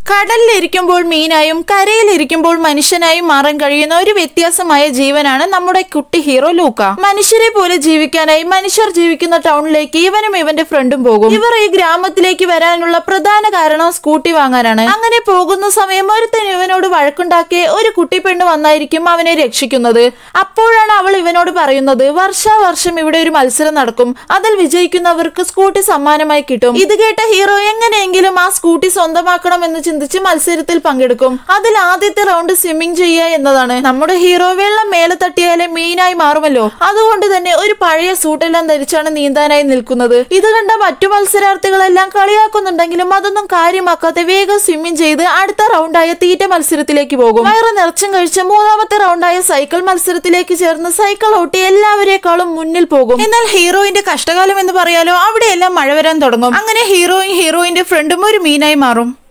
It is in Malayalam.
കടലിലിരിക്കുമ്പോൾ മീനായും കരയിലിരിക്കുമ്പോൾ മനുഷ്യനായും മാറാൻ കഴിയുന്ന ഒരു വ്യത്യാസമായ ജീവനാണ് നമ്മുടെ കുട്ടി ഹീറോ ലൂക്ക മനുഷ്യരെ പോലെ ജീവിക്കാനായി മനുഷ്യർ ജീവിക്കുന്ന ടൗണിലേക്ക് ഇവനും ഇവന്റെ ഫ്രണ്ടും പോകും ഇവർ ഈ ഗ്രാമത്തിലേക്ക് വരാനുള്ള പ്രധാന കാരണം സ്കൂട്ടി വാങ്ങാനാണ് അങ്ങനെ പോകുന്ന സമയം ഒരുത്തൻ ഇവനോട് വഴക്കുണ്ടാക്കിയ ഒരു കുട്ടി പെണ്ണ് വന്നായിരിക്കും അവനെ രക്ഷിക്കുന്നത് അപ്പോഴാണ് അവൾ ഇവനോട് പറയുന്നത് വർഷാവർഷം ഇവിടെ ഒരു മത്സരം നടക്കും അതിൽ വിജയിക്കുന്നവർക്ക് സ്കൂട്ടി സമ്മാനമായി കിട്ടും ഇത് കേട്ട ഹീറോ എങ്ങനെയെങ്കിലും ആ സ്കൂട്ടി സ്വന്തമാക്കണം എന്ന് ചിന്തിച്ച് മത്സരത്തിൽ പങ്കെടുക്കും അതിൽ ആദ്യത്തെ റൗണ്ട് സ്വിമ്മിംഗ് ചെയ്യുക എന്നതാണ് നമ്മുടെ ഹീറോ വെള്ളം മേലെ തട്ടിയാലേ മീനായി മാറുമല്ലോ അതുകൊണ്ട് തന്നെ ഒരു പഴയ സൂട്ടെല്ലാം ധരിച്ചാണ് നീന്താനായി നിൽക്കുന്നത് ഇത് കണ്ട മറ്റു മത്സരാർത്ഥികളെല്ലാം കളിയാക്കുന്നുണ്ടെങ്കിലും അതൊന്നും കാര്യമാക്കാതെ വേഗം സ്വിമ്മിംഗ് ചെയ്ത് അടുത്ത റൗണ്ടായ തീറ്റ മത്സരത്തിലേക്ക് പോകും വയറ് നിറച്ചും കഴിച്ച് മൂന്നാമത്തെ റൗണ്ടായ സൈക്കിൾ മത്സരത്തിലേക്ക് ചേർന്ന് സൈക്കിൾ ഓട്ടി എല്ലാവരെക്കാളും മുന്നിൽ പോകും എന്നാൽ ഹീറോയിന്റെ കഷ്ടകാലം എന്ന് പറയാലോ അവിടെയെല്ലാം മഴ വരാൻ തുടങ്ങും അങ്ങനെ ഹീറോയും ഹീറോയിന്റെ ഫ്രണ്ടും ഒരു മീനായി മാറും